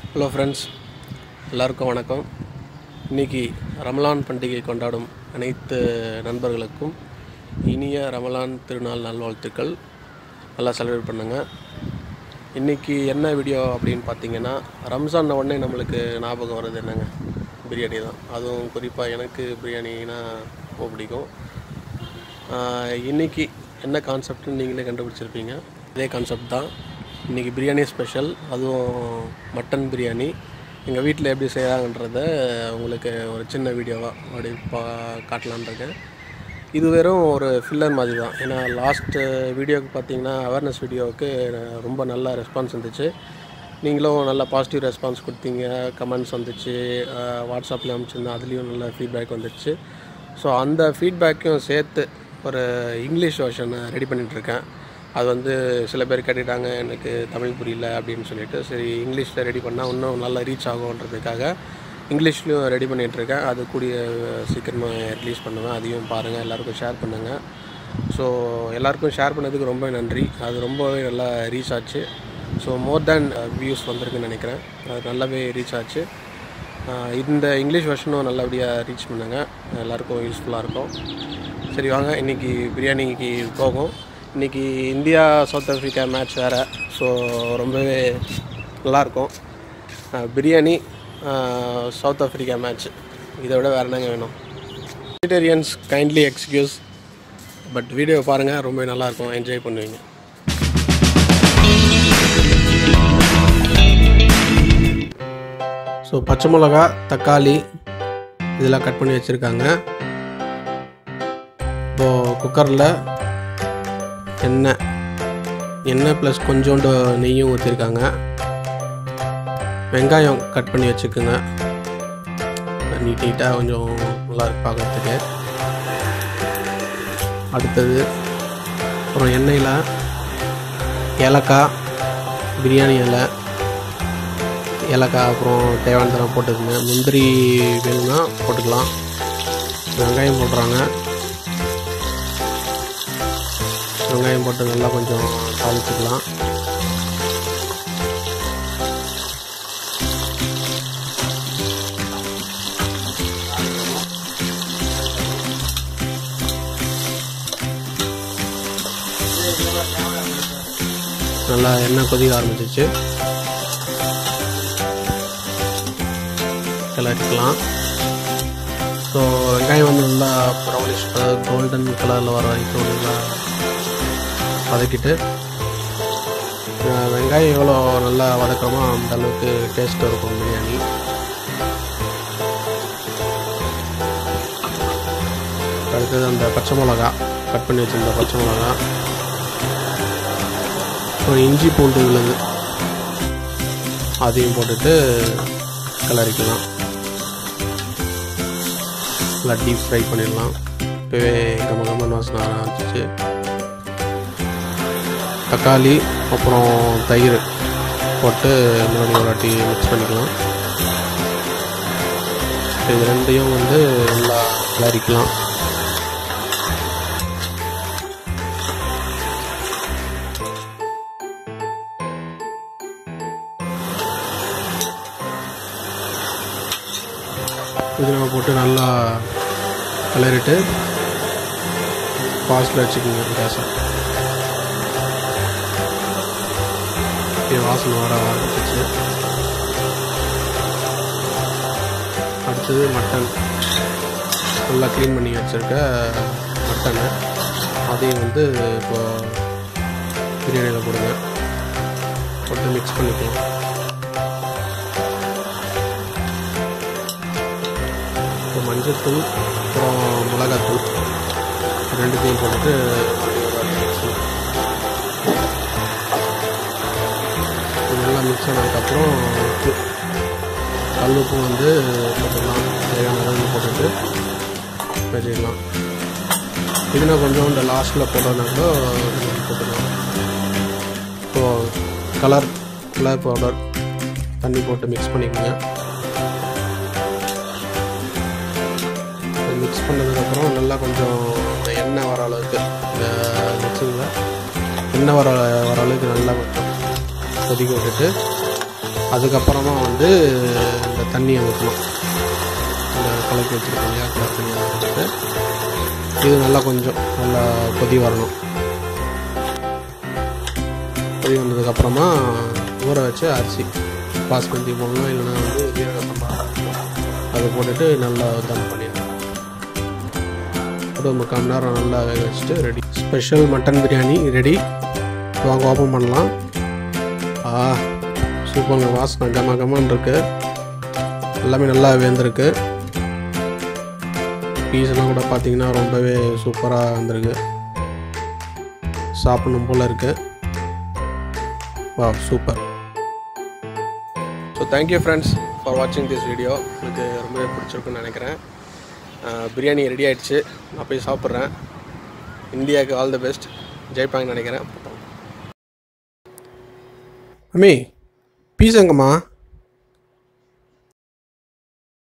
hello friends எல்லாருக்கும் வணக்கம் இன்னைக்கு ரமலான் பண்டிகை கொண்டாடும் அனைத்து நண்பர்களுக்கும் இனிய ரமலான் திருநாள் நல்வாழ்த்துக்கள் நல்லா செலிப்ரேட் பண்ணுங்க இன்றைக்கி என்ன வீடியோ அப்படின்னு பார்த்தீங்கன்னா ரம்ஜான் உடனே நம்மளுக்கு ஞாபகம் வர்றது என்னங்க பிரியாணி தான் அதுவும் குறிப்பாக எனக்கு பிரியாணினா ரொம்ப பிடிக்கும் ஆஹ் இன்னைக்கு என்ன கான்செப்ட்னு நீங்களே கண்டுபிடிச்சிருப்பீங்க இதே கான்செப்ட் தான் இன்றைக்கி பிரியாணி ஸ்பெஷல் அதுவும் மட்டன் பிரியாணி எங்கள் வீட்டில் எப்படி செய்கிறாங்கன்றத உங்களுக்கு ஒரு சின்ன வீடியோவாக அப்படி பா காட்டலான்னு இருக்கேன் இது வெறும் ஒரு ஃபில்லர் மாதிரி தான் ஏன்னா லாஸ்ட்டு வீடியோவுக்கு பார்த்தீங்கன்னா அவேர்னஸ் வீடியோவுக்கு ரொம்ப நல்ல ரெஸ்பான்ஸ் வந்துச்சு நீங்களும் நல்ல பாசிட்டிவ் ரெஸ்பான்ஸ் கொடுத்தீங்க கமெண்ட்ஸ் வந்துச்சு வாட்ஸ்அப்பில் அனுப்பிச்சிருந்தேன் அதுலேயும் நல்ல ஃபீட்பேக் வந்துச்சு ஸோ அந்த ஃபீட்பேக்கையும் சேர்த்து ஒரு இங்கிலீஷ் வெர்ஷன் ரெடி பண்ணிகிட்ருக்கேன் அது வந்து சில பேர் கேட்டுட்டாங்க எனக்கு தமிழ் புரியல அப்படின்னு சொல்லிட்டு சரி இங்கிலீஷில் ரெடி பண்ணால் இன்னும் நல்லா ரீச் ஆகுன்றதுக்காக இங்கிலீஷ்லேயும் ரெடி பண்ணிகிட்ருக்கேன் அது கூடிய சீக்கிரமாக ரிலீஸ் பண்ணுவேன் அதையும் பாருங்கள் எல்லாருக்கும் ஷேர் பண்ணுங்கள் ஸோ எல்லாருக்கும் ஷேர் பண்ணதுக்கு ரொம்ப நன்றி அது ரொம்பவே நல்லா ரீச் ஆச்சு ஸோ மோர் தேன் வியூஸ் வந்திருக்குன்னு நினைக்கிறேன் அது நல்லாவே ரீச் ஆச்சு ஆஹ் இந்த இங்கிலீஷ் வெர்ஷனும் நல்லபடியாக ரீச் பண்ணுங்க எல்லாருக்கும் யூஸ்ஃபுல்லாக இருக்கும் சரி வாங்க இன்றைக்கி பிரியாணிக்கு போகும் இன்றைக்கி இந்தியா சவுத் ஆஃப்ரிக்கா மேட்ச் வேறு ஸோ ரொம்பவே நல்லாயிருக்கும் ஆஹ் பிரியாணி ஆஹ் சவுத் ஆஃப்ரிக்கா மேட்ச் இதை விட வேறு என்னங்க வேணும் vegetarians kindly excuse but video பாருங்கள் ரொம்ப நல்லாயிருக்கும் என்ஜாய் பண்ணுவீங்க ஸோ பச்சை மிளகா தக்காளி இதெல்லாம் கட் பண்ணி வச்சுருக்காங்க இப்போது குக்கரில் எண்ணெய் எண்ணெய் ப்ளஸ் கொஞ்சோண்டு நெய்யும் ஊற்றிருக்காங்க வெங்காயம் கட் பண்ணி வச்சுக்கோங்க நீட் நீட்டாக கொஞ்சம் நல்லா இருக்கு பார்க்கறதுக்கு அடுத்தது அப்புறம் எண்ணெயில் ஏலக்காய் பிரியாணி இலை ஏலக்காய் அப்புறம் தேவையான தரம் போட்டுக்கோங்க முந்திரி வேணும்னா போட்டுக்கலாம் வெங்காயம் போடுறாங்க வெங்காயம் போட்டு நல்லா கொஞ்சம் தாளிச்சுக்கலாம் நல்லா எண்ணெய் கொதிக்க ஆரம்பிச்சிச்சு கிளறிக்கலாம் ஸோ வெங்காயம் வந்து நல்லா ப்ரௌனிஷ் கலர் கோல்டன் கலரில் வர வரைக்கும் நல்லா வதக்கிட்டு அஹ் வெங்காயம் எவ்வளோ நல்லா வதக்கிறோமோ அந்த அளவுக்கு டேஸ்ட் இருக்கும் பிரியாணி அடுத்தது அந்த பச்சை மிளகா கட் பண்ணி வச்சிருந்த பச்சை மிளகா ஒரு இஞ்சி பூண்டு விழுது அதையும் போட்டுட்டு கிளறிக்கலாம் நல்லா டீப் ஃப்ரை பண்ணிடலாம் இப்போவே கம கமன் வாசனை வர ஆரம்பிச்சிச்சு தக்காளி அப்புறம் தயிர் போட்டு மறுபடியும் ஒரு வாட்டி மிக்ஸ் பண்ணிக்கலாம் இது ரெண்டையும் வந்து நல்லா கிளறிக்கலாம் புதினா போட்டு நல்லா கிளறிட்டு ஃபாஸ்ட்டில் வச்சுக்கோங்க கேஸை அப்படியே வாசனை வர ஆரம்பிச்சிச்சு அடுத்தது மட்டன் நல்லா க்ளீன் பண்ணி வச்சுருக்க மட்டனை அதையும் வந்து இப்போ பிரியாணியில் போடுங்க போட்டு மிக்ஸ் பண்ணிக்கலாம் இப்போ மஞ்சத்தூள் அப்புறம் மிளகாத்தூள் ரெண்டுத்தையும் போட்டுட்டு இது நல்லா மிக்ஸ் ஆனதுக்கப்புறம் உப்பு கல் உப்பு வந்து போட்டுக்கலாம் தேவையான அளவு போட்டுட்டு வச்சுக்கலாம் இதுனா கொஞ்சம் இந்த லாஸ்ட்டில் போட்டோம்னா கூட போட்டுக்கலாம் இப்போது கலர் கலர் பவுடர் தண்ணி போட்டு மிக்ஸ் பண்ணிக்கோங்க மிக்ஸ் பண்ணதுக்கப்புறம் நல்லா கொஞ்சம் இந்த எண்ணெய் வர அளவுக்கு இந்த மிக்சிங்கில் எண்ணெய் வர வர அளவுக்கு நல்லா கொஞ்சம் கொதிக்க விட்டுட்டு அதுக்கப்புறமா வந்து இந்த தண்ணியை ஊற்றணும் அந்த கலக்கி வச்சுருக்கோம் இல்லையா கலர் தண்ணி ஊற்றிட்டு இது நல்லா கொஞ்சம் நல்லா கொதி வரணும் கொதி வந்ததுக்கப்புறமா ஊற வச்ச அரிசி பாஸ்மதி போடணும் இல்லைன்னா வந்து ஜீரக சம்பா அதை போட்டுட்டு நல்லா தம் பண்ணிடணும் ஒரு முக்கால் மணி நேரம் நல்லா வேக வச்சுட்டு ready special mutton biryani ready வாங்க ஓப்பன் பண்ணலாம் ஆ சூப்பருங்க வாசனை கம கமன்னு இருக்கு எல்லாமே நல்லா வெந்திருக்கு பீஸ்லாம் கூட பார்த்தீங்கன்னா ரொம்பவே சூப்பராக வந்திருக்கு சாப்பிடணும் போல் இருக்கு வா super so thank you friends for வாட்சிங் திஸ் வீடியோ எனக்கு ரொம்பவே பிடிச்சிருக்குன்னு நினைக்கிறேன் அஹ், பிரியாணி ரெடி ஆயிடுச்சு நான் போய் சாப்பிட்றேன் இந்தியாவுக்கு ஆல் தி பெஸ்ட் ஜெயிப்பாங்கன்னு நினைக்கிறேன் அம்மி பீஸ் எங்கம்மா